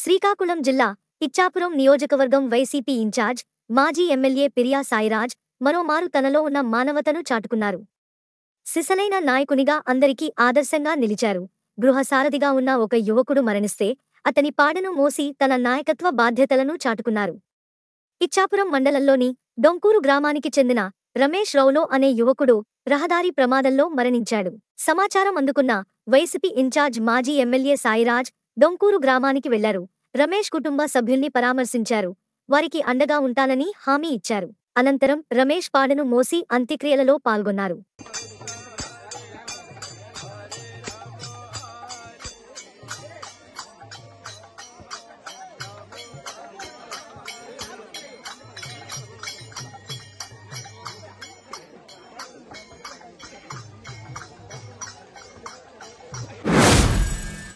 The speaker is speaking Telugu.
శ్రీకాకుళం జిల్లా ఇచ్చాపురం నియోజకవర్గం వైసీపీ ఇన్ఛార్జ్ మాజీ ఎమ్మెల్యే పిరియా సాయిరాజ్ మరోమారు తనలో ఉన్న మానవతను చాటుకున్నారు సిసలైన నాయకునిగా అందరికీ ఆదర్శంగా నిలిచారు గృహసారథిగా ఉన్న ఒక యువకుడు మరణిస్తే అతని పాడను మోసి తన నాయకత్వ బాధ్యతలను చాటుకున్నారు ఇచ్చాపురం మండలంలోని డొంకూరు గ్రామానికి చెందిన రమేష్ రౌలో అనే యువకుడు రహదారి ప్రమాదంలో మరణించాడు సమాచారం అందుకున్న వైసీపీ ఇన్ఛార్జ్ మాజీ ఎమ్మెల్యే సాయిరాజ్ డొంకూరు గ్రామానికి వెళ్లారు రమేష్ కుటుంబ సభ్యుల్ని పరామర్శించారు వారికి అండగా ఉంటానని హామీ ఇచ్చారు అనంతరం రమేష్ పాడను మోసి అంత్యక్రియలలో పాల్గొన్నారు